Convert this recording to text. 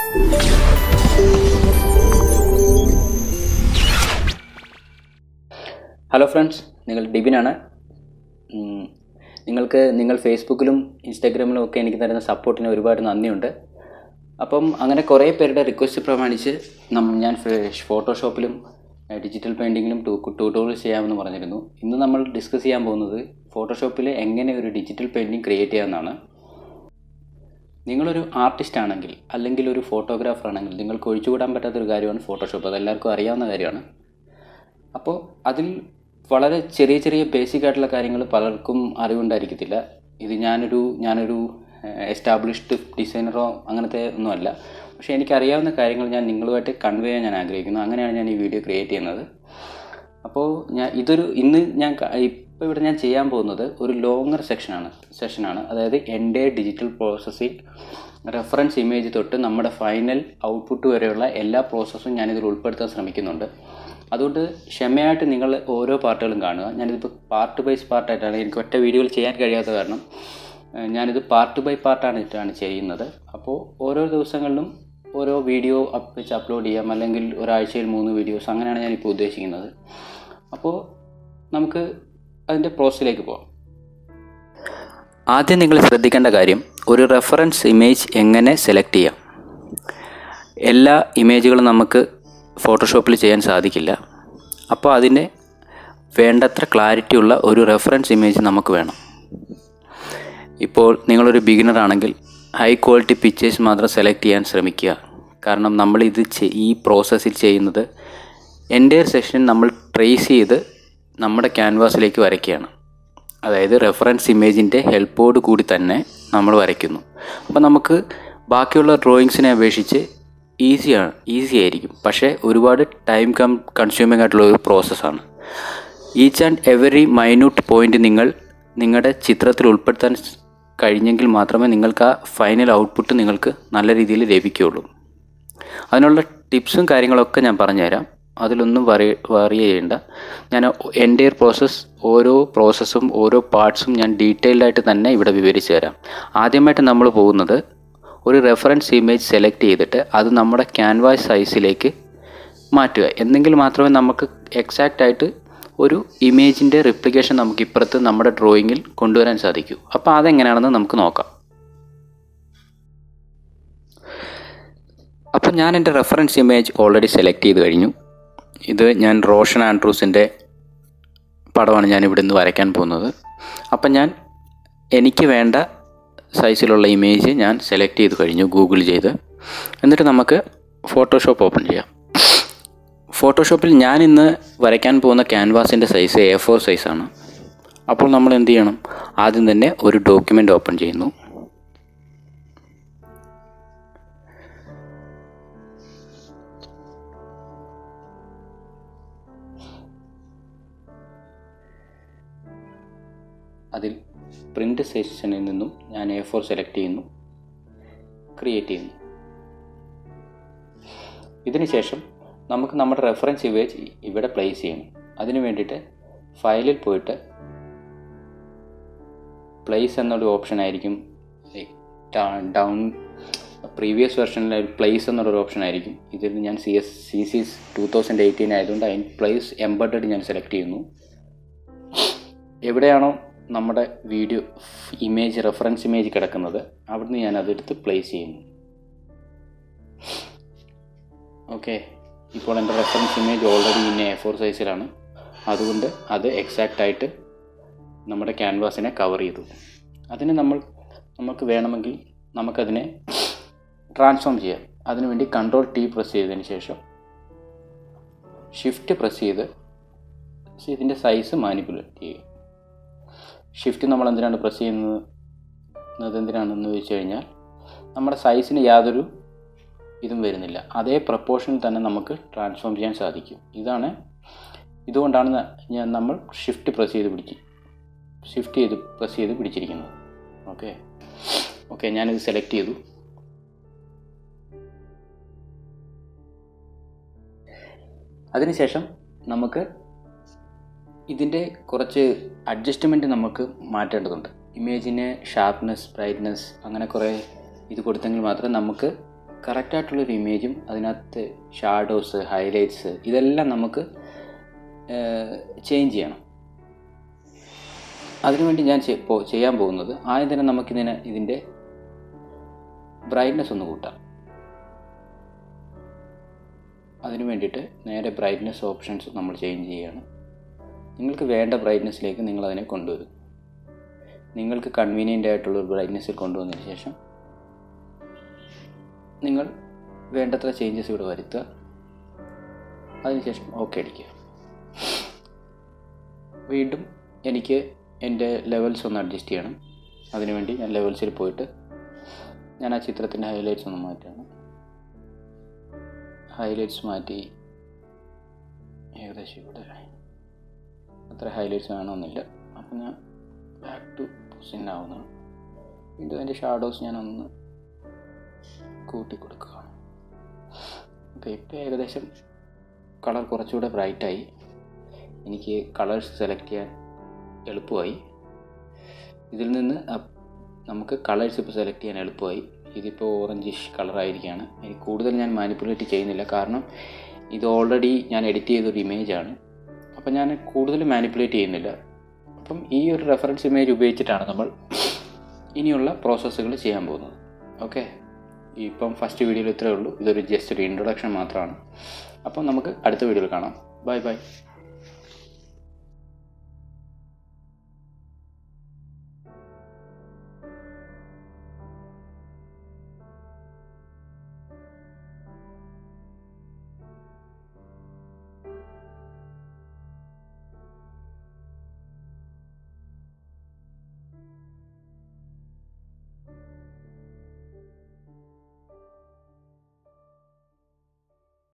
hello friends നിങ്ങൾ ഡിബിനാണ് ഉം, നിങ്ങൾക്ക് നിങ്ങൾ ഫേസ്ബുക്കിലും ഇൻസ്റ്റാഗ്രാമിലും ഒക്കെ എനിക്ക് തരുന്ന സപ്പോർട്ടിന് ഒരുപാട് നന്ദിയുണ്ട് അപ്പം അങ്ങനെ കുറേ പേരുടെ റിക്വസ്റ്റ് പ്രമാണിച്ച് നം- ഞാൻ ഫേ- ഫോട്ടോഷോപ്പിലും ഏഹ്, ഡിജിറ്റൽ പെയിൻറ്റിങ്ങിലും ടൂ ട്യൂട്ടോറിയൽസ് ചെയ്യാമെന്ന് പറഞ്ഞിരുന്നു ഇന്ന് നമ്മൾ ഡിസ്കസ് ചെയ്യാൻ പോകുന്നത് ഫോട്ടോഷോപ്പിൽ എങ്ങനെ ഒരു ഡിജിറ്റൽ പെയിൻറ്റിങ് ക്രിയേറ്റ് ചെയ്യാമെന്നാണ് നിങ്ങളൊരു ആർട്ടിസ്റ്റ് ആണെങ്കിൽ അല്ലെങ്കിൽ ഒരു ഫോട്ടോഗ്രാഫർ ആണെങ്കിൽ നിങ്ങൾക്ക് ഒഴിച്ചുകൂടാൻ പറ്റാത്തൊരു കാര്യമാണ് ഫോട്ടോഷോപ്പ് അതെല്ലാവർക്കും അറിയാവുന്ന കാര്യമാണ് അപ്പോൾ അതിൽ വളരെ ചെറിയ ചെറിയ ബേസിക് ആയിട്ടുള്ള കാര്യങ്ങൾ പലർക്കും അറിവുണ്ടായിരിക്കത്തില്ല ഇത് ഞാനൊരു ഞാനൊരു എസ്റ്റാബ്ലിഷ്ഡ് ഡിസൈനറോ അങ്ങനത്തെ ഒന്നുമല്ല പക്ഷേ എനിക്കറിയാവുന്ന കാര്യങ്ങൾ ഞാൻ നിങ്ങളുമായിട്ട് കൺവേ ചെയ്യാൻ ഞാൻ ആഗ്രഹിക്കുന്നു അങ്ങനെയാണ് ഞാൻ ഈ വീഡിയോ ക്രിയേറ്റ് ചെയ്യുന്നത് അപ്പോൾ ഞാൻ ഇതൊരു ഇന്ന് ഞാൻ ഇപ്പോൾ ഇവിടെ ഞാൻ ചെയ്യാൻ പോകുന്നത് ഒരു ലോങ്ങർ സെക്ഷനാണ് സെഷനാണ് അതായത് എൻ്റെ ഡിജിറ്റൽ പ്രോസസ്സിംഗ് റെഫറൻസ് ഇമേജ് തൊട്ട് നമ്മുടെ ഫൈനൽ ഔട്ട്പുട്ട് വരെയുള്ള എല്ലാ പ്രോസസ്സും ഞാനിതിൽ ഉൾപ്പെടുത്താൻ ശ്രമിക്കുന്നുണ്ട് അതുകൊണ്ട് ക്ഷമയായിട്ട് നിങ്ങൾ ഓരോ പാർട്ടുകളും കാണുക ഞാനിതിപ്പോൾ പാർട്ട് ബൈ പാർട്ടായിട്ടാണ് എനിക്ക് ഒറ്റ വീഡിയോയിൽ ചെയ്യാൻ കഴിയാത്ത കാരണം ഏഹ് ഞാനിത് പാർട്ട് ബൈ പാർട്ടാണ് ഇട്ടാണ് ചെയ്യുന്നത് അപ്പോൾ ഓരോ ദിവസങ്ങളിലും ഓരോ വീഡിയോ അപ്പ് വെച്ച് അപ്ലോഡ് ചെയ്യാം അല്ലെങ്കിൽ ഒരാഴ്ചയിൽ മൂന്ന് വീഡിയോസ് അങ്ങനെയാണ് ഞാനിപ്പോൾ ഉദ്ദേശിക്കുന്നത് അപ്പോൾ നമുക്ക് അതിൻ്റെ പ്രോസസ്സിലേക്ക് പോകാം ആദ്യം നിങ്ങൾ ശ്രദ്ധിക്കേണ്ട കാര്യം ഒരു റെഫറൻസ് ഇമേജ് എങ്ങനെ സെലക്ട് ചെയ്യാം എല്ലാ ഇമേജുകളും നമുക്ക് ഫോട്ടോഷോപ്പിൽ ചെയ്യാൻ സാധിക്കില്ല അപ്പോൾ അതിന് വേണ്ടത്ര ക്ലാരിറ്റി ഉള്ള ഒരു റെഫറൻസ് ഇമേജ് നമുക്ക് വേണം ഇപ്പോൾ നിങ്ങളൊരു ബിഗിനർ ആണെങ്കിൽ ഹൈ ക്വാളിറ്റി പിക്ചേഴ്സ് മാത്രം സെലക്ട് ചെയ്യാൻ ശ്രമിക്കുക കാരണം നമ്മൾ ഇത് ചെ- ഈ പ്രോസസ്സിൽ ചെയ്യുന്നത് എൻ്റെ സെഷൻ നമ്മൾ ട്രേസ് ചെയ്ത് നമ്മുടെ ക്യാൻവാസിലേക്ക് വരയ്ക്കുകയാണ് അതായത് റെഫറൻസ് ഇമേജിൻ്റെ ഹെൽപ്പോട് കൂടി തന്നെ നമ്മൾ വരയ്ക്കുന്നു അപ്പോൾ നമുക്ക് ബാക്കിയുള്ള ഡ്രോയിങ്സിനെ അപേക്ഷിച്ച് ഈസിയാണ് ഈസി ആയിരിക്കും പക്ഷേ ഒരുപാട് ടൈം കം കൺസ്യൂമിംഗ് ആയിട്ടുള്ള ഒരു പ്രോസസ്സാണ് each and every minute point നിങ്ങൾ നിങ്ങളുടെ ചിത്രത്തിൽ ഉൾപ്പെടുത്താൻ സ് കഴിഞ്ഞെങ്കിൽ മാത്രമേ നിങ്ങൾക്ക് ആ ഫൈനൽ ഔട്ട്പുട്ട് നിങ്ങൾക്ക് നല്ല രീതിയിൽ ലഭിക്കുകയുള്ളൂ അതിനുള്ള ടിപ്സും കാര്യങ്ങളൊക്കെ ഞാൻ പറഞ്ഞുതരാം അതിലൊന്നും വറി വറി ചെയ്യേണ്ട ഞാൻ എൻ്റെ പ്രോസസ്സ് ഓരോ പ്രോസസ്സും ഓരോ പാർട്സും ഞാൻ ഡീറ്റെയിൽഡ് ആയിട്ട് തന്നെ ഇവിടെ വിവരിച്ചു തരാം ആദ്യമായിട്ട് നമ്മൾ പോകുന്നത് ഒരു റെഫറൻസ് ഇമേജ് സെലക്ട് ചെയ്തിട്ട് അത് നമ്മുടെ ക്യാൻവാസ് സൈസിലേക്ക് മാറ്റുക എന്നെങ്കിൽ മാത്രമേ നമുക്ക് എക്സാക്റ്റ് ആയിട്ട് ഒരു ഇമേജിൻ്റെ റിപ്ലിക്കേഷൻ നമുക്ക് ഇപ്പുറത്ത് നമ്മുടെ ഡ്രോയിങ്ങിൽ കൊണ്ടുവരാൻ സാധിക്കൂ അപ്പോൾ അതെങ്ങനെയാണെന്ന് നമുക്ക് നോക്കാം അപ്പോൾ ഞാൻ എൻ്റെ റെഫറൻസ് ഇമേജ് ഓൾറെഡി സെലക്ട് ചെയ്ത് കഴിഞ്ഞു ഇത് ഞാൻ റോഷൻ ആൻഡ്രൂസിൻ്റെ പടമാണ് ഞാൻ ഇവിടെ നിന്ന് വരയ്ക്കാൻ പോകുന്നത് അപ്പം ഞാൻ എനിക്ക് വേണ്ട സൈസിലുള്ള ഇമേജ് ഞാൻ സെലക്ട് ചെയ്ത് കഴിഞ്ഞു ഗൂഗിൾ ചെയ്ത് എന്നിട്ട് നമുക്ക് ഫോട്ടോഷോപ്പ് ഓപ്പൺ ചെയ്യാം ഫോട്ടോഷോപ്പിൽ ഞാൻ ഇന്ന് വരയ്ക്കാൻ പോകുന്ന ക്യാൻവാസിൻ്റെ സൈസ് എ ഫോർ സൈസാണ് അപ്പോൾ നമ്മൾ എന്ത് ചെയ്യണം ആദ്യം തന്നെ ഒരു ഡോക്യുമെൻ്റ് ഓപ്പൺ ചെയ്യുന്നു അതിൽ പ്രിൻ്റ് സെക്ഷനിൽ നിന്നും ഞാൻ എ ഫോർ സെലക്ട് ചെയ്യുന്നു ക്രിയേറ്റ് ചെയ്യുന്നു ഇതിനുശേഷം നമുക്ക് നമ്മുടെ റെഫറൻസ് ഇമേജ് ഇവിടെ പ്ലേസ് ചെയ്യണം അതിന് വേണ്ടിയിട്ട് ഫയലിൽ പോയിട്ട് പ്ലേസ് എന്നൊരു ഓപ്ഷൻ ആയിരിക്കും ഡൗൺ പ്രീവിയസ് വെർഷനിൽ പ്ലേസ് എന്നുള്ളൊരു ഓപ്ഷൻ ആയിരിക്കും ഇതിൽ ഞാൻ C S C C two thousand eighteen ആയതുകൊണ്ട് അതിന് പ്ലേസ് എംബഡഡ് ഞാൻ സെലക്ട് ചെയ്യുന്നു എവിടെയാണോ നമ്മുടെ വീഡിയോ ഇമേജ് റെഫറൻസ് ഇമേജ് കിടക്കുന്നത് അവിടുന്ന് ഞാൻ അതെടുത്ത് പ്ലേസ് ചെയ്യുന്നു ഓക്കെ ഇപ്പോൾ എൻ്റെ റെഫറൻസ് ഇമേജ് ഓൾറെഡി ഇന്ന എ ഫോർ സൈസിലാണ് അതുകൊണ്ട് അത് എക്സാക്റ്റ് ആയിട്ട് നമ്മുടെ ക്യാൻവാസിനെ കവർ ചെയ്തു അതിന് നമ്മൾ നമുക്ക് വേണമെങ്കിൽ നമുക്കതിനെ ട്രാൻസ്ഫോം ചെയ്യാം അതിനുവേണ്ടി കൺട്രോൾ ടി പ്രസ് ചെയ്തതിന് ശേഷം ഷിഫ്റ്റ് പ്രസ് ചെയ്ത് ഇതിൻ്റെ സൈസ് മാനിപ്പുലേറ്റ് ചെയ്യുക ഷിഫ്റ്റ് നമ്മൾ എന്തിനാണ് പ്രസ് ചെയ്യുന്നത് എന്തിനാണെന്ന് ചോദിച്ചു കഴിഞ്ഞാൽ നമ്മുടെ സൈസിന് യാതൊരു ഇതും വരുന്നില്ല അതേ പ്രപ്പോർഷനിൽ തന്നെ നമുക്ക് ട്രാൻസ്ഫോം ചെയ്യാൻ സാധിക്കും ഇതാണ് ഇതുകൊണ്ടാണ് ന- ഞാൻ നമ്മൾ ഷിഫ്റ്റ് പ്രസ് ചെയ്ത് പിടിച്ച് ഷിഫ്റ്റ് ചെയ്ത് പ്രസ് ചെയ്ത് പിടിച്ചിരിക്കുന്നത് ഓക്കെ ഓക്കെ ഞാനിത് സെലക്ട് ചെയ്തു അതിനുശേഷം നമുക്ക് ഇതിൻ്റെ കുറച്ച് അഡ്ജസ്റ്റ്മെൻറ്റ് നമുക്ക് മാറ്റേണ്ടതുണ്ട് ഇമേജിന് ഷാർപ്നെസ് ബ്രൈറ്റ്നെസ് അങ്ങനെ കുറേ ഇത് കൊടുത്തെങ്കിൽ മാത്രമേ നമുക്ക് കറക്റ്റായിട്ടുള്ളൊരു ഇമേജും അതിനകത്ത് ഷാഡോസ് ഹൈലൈറ്റ്സ് ഇതെല്ലാം നമുക്ക് ചേഞ്ച് ചെയ്യണം അതിനുവേണ്ടി ഞാൻ ചെ- പോ- ചെയ്യാൻ പോകുന്നത് ആദ്യം തന്നെ നമുക്കിതിനെ ഇതിൻ്റെ ബ്രൈറ്റ്നെസ് ഒന്ന് കൂട്ടാം അതിന് വേണ്ടിയിട്ട് നേരെ ബ്രൈറ്റ്നെസ് ഓപ്ഷൻസ് നമ്മൾ ചേഞ്ച് ചെയ്യുകയാണ് നിങ്ങൾക്ക് വേണ്ട ബ്രൈറ്റ്നെസ്സിലേക്ക് നിങ്ങൾ അതിനെ കൊണ്ടുവരും നിങ്ങൾക്ക് കൺവീനിയൻ്റ് ആയിട്ടുള്ള ഒരു ബ്രൈറ്റ്നെസ്സിൽ കൊണ്ടുവന്നതിന് ശേഷം നിങ്ങൾ വേണ്ടത്ര ചേഞ്ചസ് ഇവിടെ വരുത്തുക അതിനുശേഷം ഓക്കെ അടിക്കുക വീണ്ടും എനിക്ക് എൻ്റെ ലെവൽസ് ഒന്ന് അഡ്ജസ്റ്റ് ചെയ്യണം അതിനുവേണ്ടി ഞാൻ ലെവൽസിൽ പോയിട്ട് ഞാൻ ആ ചിത്രത്തിൻ്റെ ഹൈലൈറ്റ്സ് ഒന്ന് മാറ്റുകയാണ് ഹൈലൈറ്റ്സ് മാറ്റി ഏകദേശം ഇവിടെ അത്ര ഹൈലൈറ്റ്സ് വേണമെന്നില്ല അപ്പം ഞാൻ ബാക്ക് ടു പൊസിഷൻ ആവുന്നതാണ് വീണ്ടും അതിൻ്റെ ഷാഡോസ് ഞാനൊന്ന് കൂട്ടി കൊടുക്കുകയാണ് ഓക്കെ ഇപ്പോൾ ഏകദേശം കളർ കുറച്ചുകൂടെ ബ്രൈറ്റായി എനിക്ക് കളേഴ്സ് സെലക്ട് ചെയ്യാൻ എളുപ്പമായി ഇതിൽ നിന്ന് അപ്പ് നമുക്ക് കളേഴ്സ് ഇപ്പോൾ സെലക്ട് ചെയ്യാൻ എളുപ്പമായി ഇതിപ്പോൾ ഓറഞ്ചിഷ് കളറായിരിക്കുകയാണ് ഇനി കൂടുതൽ ഞാൻ മാനിപ്പുലേറ്റ് ചെയ്യുന്നില്ല കാരണം ഇത് ഓൾറെഡി ഞാൻ എഡിറ്റ് ചെയ്തൊരു ഇമേജാണ് അപ്പം ഞാൻ കൂടുതൽ മാനിപ്പുലേറ്റ് ചെയ്യുന്നില്ല അപ്പം ഈ ഒരു റെഫറൻസ് ഇമേജ് ഉപയോഗിച്ചിട്ടാണ് നമ്മൾ ഇനിയുള്ള പ്രോസസ്സുകൾ ചെയ്യാൻ പോകുന്നത് ഓക്കെ ഇപ്പം ഫസ്റ്റ് വീഡിയോയിൽ ഇത്രയേ ഉള്ളൂ ഇതൊരു ജസ്റ്റ് ഒരു ഇൻട്രൊഡക്ഷൻ മാത്രമാണ് അപ്പം നമുക്ക് അടുത്ത വീഡിയോയിൽ കാണാം ബൈ ബൈ